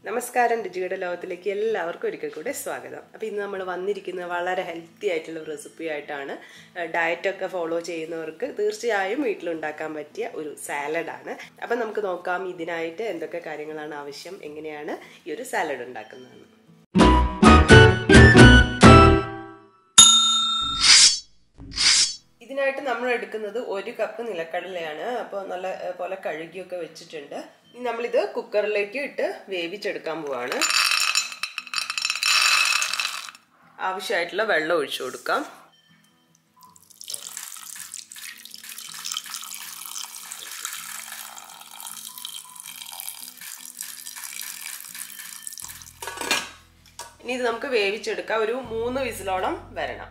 നമസ്കാരം രുചിയുടെ ലോകത്തിലേക്ക് എല്ലാവർക്കും ഒരിക്കൽ കൂടെ സ്വാഗതം അപ്പോൾ ഇന്ന് നമ്മൾ വന്നിരിക്കുന്നത് വളരെ ഹെൽത്തി ആയിട്ടുള്ള ഒരു റെസിപ്പി ആയിട്ടാണ് ഡയറ്റൊക്കെ ഫോളോ ചെയ്യുന്നവർക്ക് തീർച്ചയായും വീട്ടിലുണ്ടാക്കാൻ പറ്റിയ ഒരു സാലഡാണ് അപ്പം നമുക്ക് നോക്കാം ഇതിനായിട്ട് എന്തൊക്കെ കാര്യങ്ങളാണ് ആവശ്യം എങ്ങനെയാണ് ഈ ഒരു സാലഡ് ഉണ്ടാക്കുന്നതെന്ന് ഇതിനായിട്ട് നമ്മൾ എടുക്കുന്നത് ഒരു കപ്പ് നിലക്കടലയാണ് അപ്പോൾ നല്ല ഏഹ്, പോലെ കഴുകിയൊക്കെ വെച്ചിട്ടുണ്ട് ഇനി നമ്മളിത് കുക്കറിലേക്ക് ഇട്ട് വേവിച്ചെടുക്കാൻ പോവാണ് ആവശ്യമായിട്ടുള്ള വെള്ളം ഒഴിച്ചു കൊടുക്കാം ഇനി ഇത് നമുക്ക് വേവിച്ചെടുക്കാം ഒരു മൂന്ന് വിസിലോളം വരണം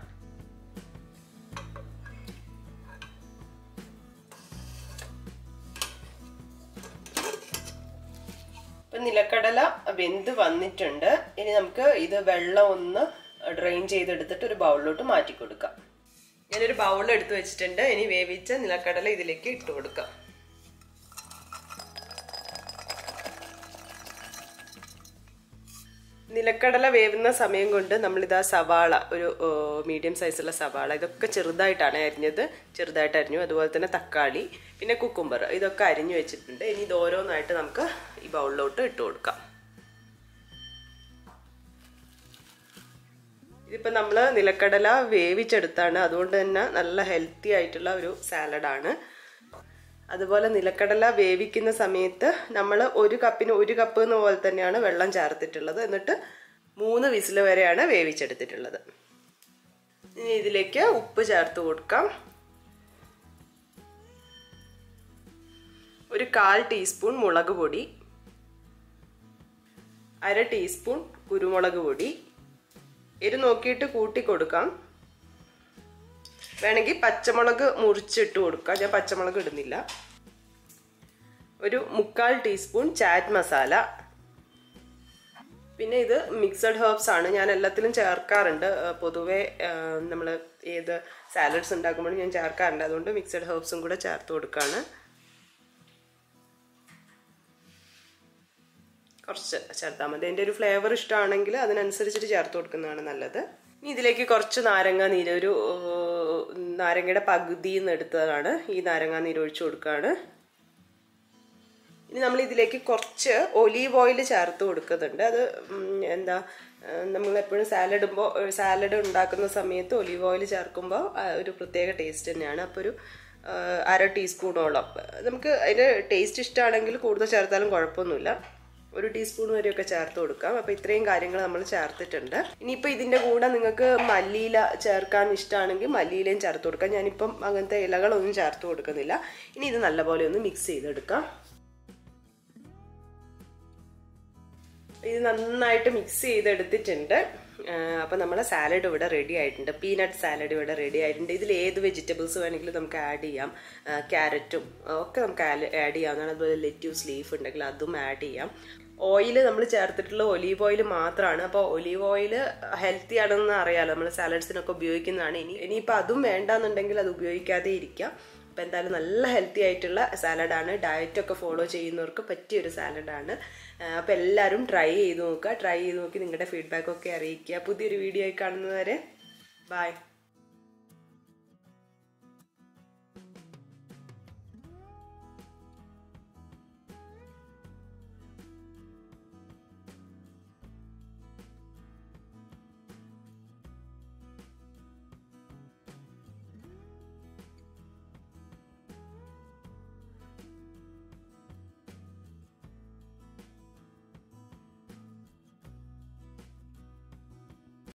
ഇപ്പൊ നിലക്കടല വെന്ത് വന്നിട്ടുണ്ട് ഇനി നമുക്ക് ഇത് വെള്ളം ഒന്ന് ഡ്രെയിൻ ചെയ്തെടുത്തിട്ട് ഒരു ബൗളിലോട്ട് മാറ്റി കൊടുക്കാം ഞാനൊരു ബൗൾ എടുത്ത് വെച്ചിട്ടുണ്ട് ഇനി വേവിച്ച നിലക്കടല ഇതിലേക്ക് ഇട്ട് കൊടുക്കാം നിലക്കടല വേവുന്ന സമയം കൊണ്ട് നമ്മളിതാ സവാള ഒരു മീഡിയം സൈസുള്ള സവാള ഇതൊക്കെ ചെറുതായിട്ടാണ് അരിഞ്ഞത് ചെറുതായിട്ട് അരിഞ്ഞു അതുപോലെ തന്നെ തക്കാളി പിന്നെ കുക്കുംബർ ഇതൊക്കെ അരിഞ്ഞു വെച്ചിട്ടുണ്ട് ഇനി ഇത് ഓരോന്നായിട്ട് നമുക്ക് ഈ ബൗളിലോട്ട് ഇട്ട് കൊടുക്കാം ഇതിപ്പോൾ നമ്മൾ നിലക്കടല വേവിച്ചെടുത്താണ് അതുകൊണ്ട് തന്നെ നല്ല ഹെൽത്തി ആയിട്ടുള്ള ഒരു സാലഡാണ് അതുപോലെ നിലക്കടല വേവിക്കുന്ന സമയത്ത് നമ്മൾ ഒരു കപ്പിന് ഒരു കപ്പ് എന്ന പോലെ തന്നെയാണ് വെള്ളം ചേർത്തിട്ടുള്ളത് എന്നിട്ട് മൂന്ന് വിസിൽ വരെയാണ് വേവിച്ചെടുത്തിട്ടുള്ളത് ഇനി ഇതിലേക്ക് ഉപ്പ് ചേർത്ത് കൊടുക്കാം ഒരു കാൽ ടീസ്പൂൺ മുളക് പൊടി അര ടീസ്പൂൺ കുരുമുളക് പൊടി എരു നോക്കിയിട്ട് കൂട്ടി കൊടുക്കാം വേണമെങ്കിൽ പച്ചമുളക് മുറിച്ചിട്ട് കൊടുക്കാം ഞാൻ പച്ചമുളക് ഇടുന്നില്ല ഒരു മുക്കാൽ ടീസ്പൂൺ ചാറ്റ് മസാല പിന്നെ ഇത് മിക്സഡ് ഹെർബ്സ് ആണ് ഞാൻ എല്ലാത്തിലും ചേർക്കാറുണ്ട് പൊതുവെ നമ്മൾ ഏത് സാലഡ്സ് ഉണ്ടാക്കുമ്പോഴും ഞാൻ ചേർക്കാറുണ്ട് അതുകൊണ്ട് മിക്സഡ് ഹെർബ്സും കൂടെ ചേർത്ത് കൊടുക്കുകയാണ് കുറച്ച് ചേർത്താൽ മതി അതിൻ്റെ ഒരു ഫ്ലേവർ ഇഷ്ടമാണെങ്കിൽ അതിനനുസരിച്ചിട്ട് ചേർത്ത് കൊടുക്കുന്നതാണ് നല്ലത് ഇനി ഇതിലേക്ക് കുറച്ച് നാരങ്ങ നീര് ഒരു നാരങ്ങയുടെ പകുതിയിൽ നിന്ന് എടുത്തതാണ് ഈ നാരങ്ങ നീര് ഒഴിച്ചു കൊടുക്കുകയാണ് ഇനി നമ്മൾ ഇതിലേക്ക് കുറച്ച് ഒലീവ് ഓയിൽ ചേർത്ത് കൊടുക്കുന്നുണ്ട് അത് എന്താ നമ്മൾ എപ്പോഴും സാലഡ് ഇടുമ്പോൾ സാലഡ് ഉണ്ടാക്കുന്ന സമയത്ത് ഒലീവ് ഓയിൽ ചേർക്കുമ്പോൾ ഒരു പ്രത്യേക ടേസ്റ്റ് തന്നെയാണ് അപ്പോൾ ഒരു അര ടീസ്പൂണോളം നമുക്ക് അതിൻ്റെ ടേസ്റ്റ് ഇഷ്ടമാണെങ്കിൽ കൂടുതൽ ചേർത്താലും കുഴപ്പമൊന്നുമില്ല ഒരു ടീസ്പൂൺ വരെയൊക്കെ ചേർത്ത് കൊടുക്കാം അപ്പോൾ ഇത്രയും കാര്യങ്ങൾ നമ്മൾ ചേർത്തിട്ടുണ്ട് ഇനിയിപ്പോൾ ഇതിൻ്റെ കൂടെ നിങ്ങൾക്ക് മല്ലിയില ചേർക്കാൻ ഇഷ്ടമാണെങ്കിൽ മല്ലിയിലയും ചേർത്ത് കൊടുക്കാം ഞാനിപ്പം അങ്ങനത്തെ ഇലകളൊന്നും ചേർത്ത് കൊടുക്കുന്നില്ല ഇനി ഇത് നല്ലപോലെ ഒന്ന് മിക്സ് ചെയ്തെടുക്കാം ഇത് നന്നായിട്ട് മിക്സ് ചെയ്തെടുത്തിട്ടുണ്ട് അപ്പോൾ നമ്മളെ സാലഡ് ഇവിടെ റെഡി ആയിട്ടുണ്ട് പീനട്ട് സാലഡ് ഇവിടെ റെഡി ആയിട്ടുണ്ട് ഇതിൽ ഏത് വെജിറ്റബിൾസ് വേണമെങ്കിലും നമുക്ക് ആഡ് ചെയ്യാം ക്യാരറ്റും ഒക്കെ നമുക്ക് ആഡ് ചെയ്യാവുന്നതാണ് അതുപോലെ ലെറ്റ്യൂസ് ലീഫ് ഉണ്ടെങ്കിൽ അതും ആഡ് ചെയ്യാം ഓയിൽ നമ്മൾ ചേർത്തിട്ടുള്ള ഒലീവ് ഓയിൽ മാത്രമാണ് അപ്പോൾ ഒലീവ് ഓയിൽ ഹെൽത്തി ആണെന്ന് അറിയാമല്ലോ നമ്മൾ സാലഡ്സിനൊക്കെ ഉപയോഗിക്കുന്നതാണ് ഇനി ഇനിയിപ്പോൾ അതും വേണ്ടാന്നുണ്ടെങ്കിൽ അത് ഉപയോഗിക്കാതെ ഇരിക്കാം അപ്പോൾ എന്തായാലും നല്ല ഹെൽത്തി ആയിട്ടുള്ള സാലഡാണ് ഡയറ്റൊക്കെ ഫോളോ ചെയ്യുന്നവർക്ക് പറ്റിയൊരു സാലഡാണ് അപ്പോൾ എല്ലാവരും ട്രൈ ചെയ്ത് നോക്കുക ട്രൈ ചെയ്ത് നോക്കി നിങ്ങളുടെ ഫീഡ്ബാക്കൊക്കെ അറിയിക്കുക പുതിയൊരു വീഡിയോ ആയി കാണുന്നവരെ ബൈ